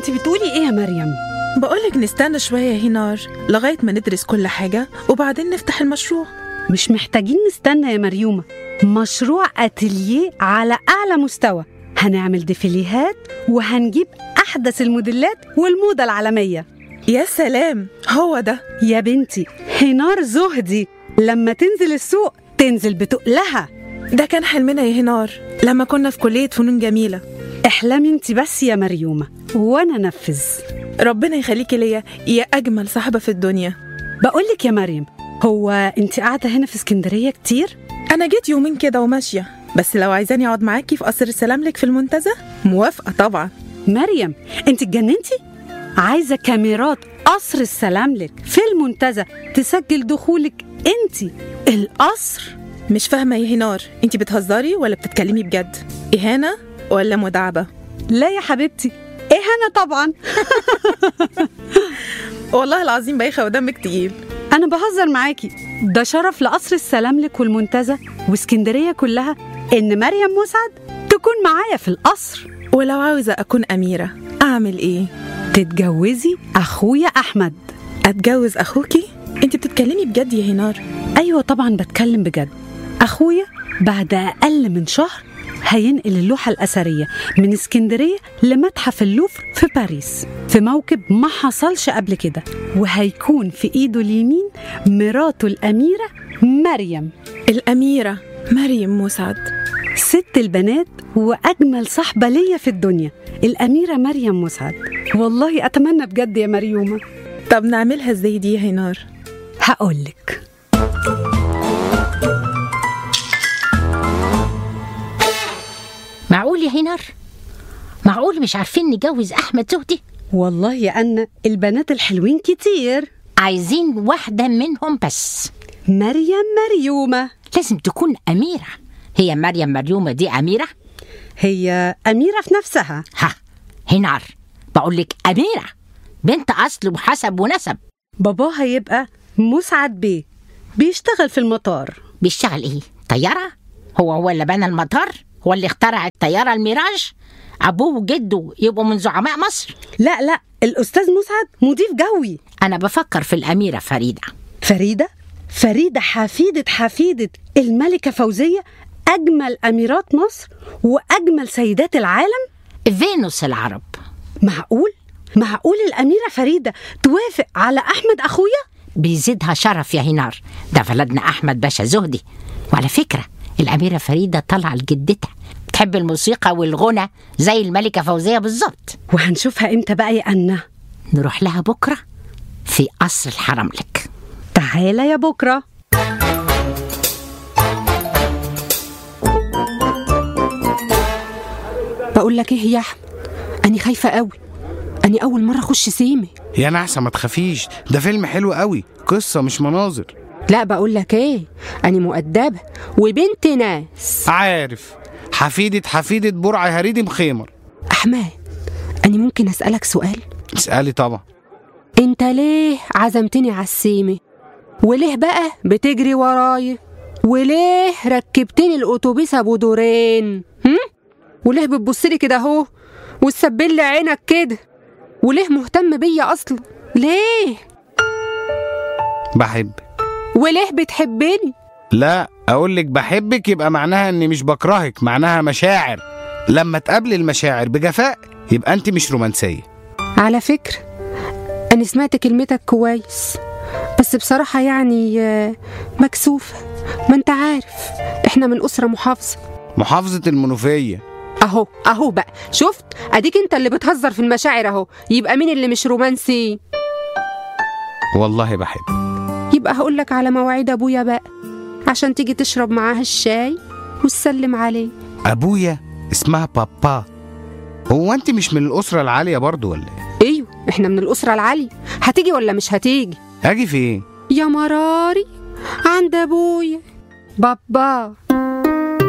انت بتقولي ايه يا مريم بقولك نستنى شوية يا هنار لغاية ما ندرس كل حاجة وبعدين نفتح المشروع مش محتاجين نستنى يا مريومة مشروع اتيليه على اعلى مستوى هنعمل ديفيليهات وهنجيب احدث الموديلات والموضة العالمية يا سلام هو ده يا بنتي هنار زهدي لما تنزل السوق تنزل بتقلها ده كان حلمنا يا هنار لما كنا في كلية فنون جميلة احلمي انت بس يا مريومة وانا نفذ ربنا يخليكي ليا يا أجمل صاحبة في الدنيا بقولك يا مريم هو انت قاعدة هنا في اسكندرية كتير؟ أنا جيت يومين كده وماشية بس لو عايزاني أقعد معاكي في قصر السلاملك في المنتزه موافقة طبعا مريم انت اتجننتي؟ عايزة كاميرات قصر السلاملك في المنتزه تسجل دخولك انت القصر مش فاهمة يا هنار انتي بتهزري ولا بتتكلمي بجد إهانة ولا مداعبة لا يا حبيبتي ايه انا طبعا والله العظيم بايخة ودمك تقيل انا بهزر معاكي ده شرف لقصر السلاملك والمنتزه واسكندرية كلها ان مريم مسعد تكون معايا في القصر ولو عاوزة أكون أميرة أعمل إيه؟ تتجوزي اخويا احمد أتجوز أخوكي؟ انتي بتتكلمي بجد يا هنار ايوه طبعا بتكلم بجد اخويا بعد اقل من شهر هينقل اللوحة الأثرية من اسكندرية لمتحف اللوفر في باريس في موكب ما حصلش قبل كده وهيكون في إيده اليمين مراته الأميرة مريم الأميرة مريم مسعد ست البنات وأجمل صاحبة ليا في الدنيا الأميرة مريم مسعد والله أتمنى بجد يا مريومة طب نعملها ازاي دي يا هنار؟ هقولك معقول يا هنار معقول مش عارفين نجوز احمد زهدي والله يا أنا البنات الحلوين كتير عايزين واحده منهم بس مريم مريومة لازم تكون اميره هي مريم مريومه دي اميره هي أميرة في نفسها ها هنار بقول لك اميره بنت اصل وحسب ونسب باباها يبقى مسعد بيه بيشتغل في المطار بيشتغل ايه طياره هو هو اللي بنى المطار هو اللي اخترع الطياره الميراج ابوه وجده يبقوا من زعماء مصر لا لا الأستاذ مسعد مضيف جوي انا بفكر في الاميره فريده فريدة فريدة حفيدة حفيدة الملكة فوزية أجمل أميرات مصر وأجمل سيدات العالم فينوس العرب معقول؟ معقول الأميرة فريدة توافق على أحمد أخويا؟ بيزيدها شرف يا هنار ده ولدنا احمد باشا زهدي وعلى فكره الاميره فريده طالعه لجدتها بتحب الموسيقى والغنى زي الملكه فوزيه بالظبط وهنشوفها إمتى بقى يا أنا؟ نروح لها بكره في قصر الحرملك تعالى يا بكرة بقول لك ايه يا احمد انا خايفه قوي انا اول مره اخش سيمي يا نحسة ما تخافيش ده فيلم حلو قوي قصة مش مناظر لا بقول لك ايه انا مؤدبه وبنت ناس عارف حفيدة حفيدة برع هريدي مخيمر احمد انا ممكن اسالك سؤال اسألي طبعا انت ليه عزمتني على السيمي وليه بقى بتجري ورايا وليه ركبتني الاتوبيس ابو دورين هم؟ وليه بتبصلي كده اهو وتسبلي عينك كده وليه مهتم بيا اصلا ليه بحبك وليه بتحبني لا اقول لك بحبك يبقى معناها اني مش بكرهك معناها مشاعر لما تقابلي المشاعر بجفاء يبقى انت مش رومانسية على فكرة أنا سمعت كلمتك كويس بس بصراحة يعني آه، مكسوفة ما أنت عارف إحنا من أسرة محافظة محافظة المنوفية أهو أهو بقى شفت أديك أنت اللي بتهزر في المشاعر أهو يبقى مين اللي مش رومانسي والله بحب يبقى هقولك على مواعيد أبويا بقى عشان تيجي تشرب معاه الشاي وتسلم عليه ابويا اسمها بابا هو انت مش من الاسرة العالية برضو ولا ايه أيوه إحنا من الأسرة العالية هتيجي ولا مش هتيجي اجي فين يا مراري عند أبويا بابا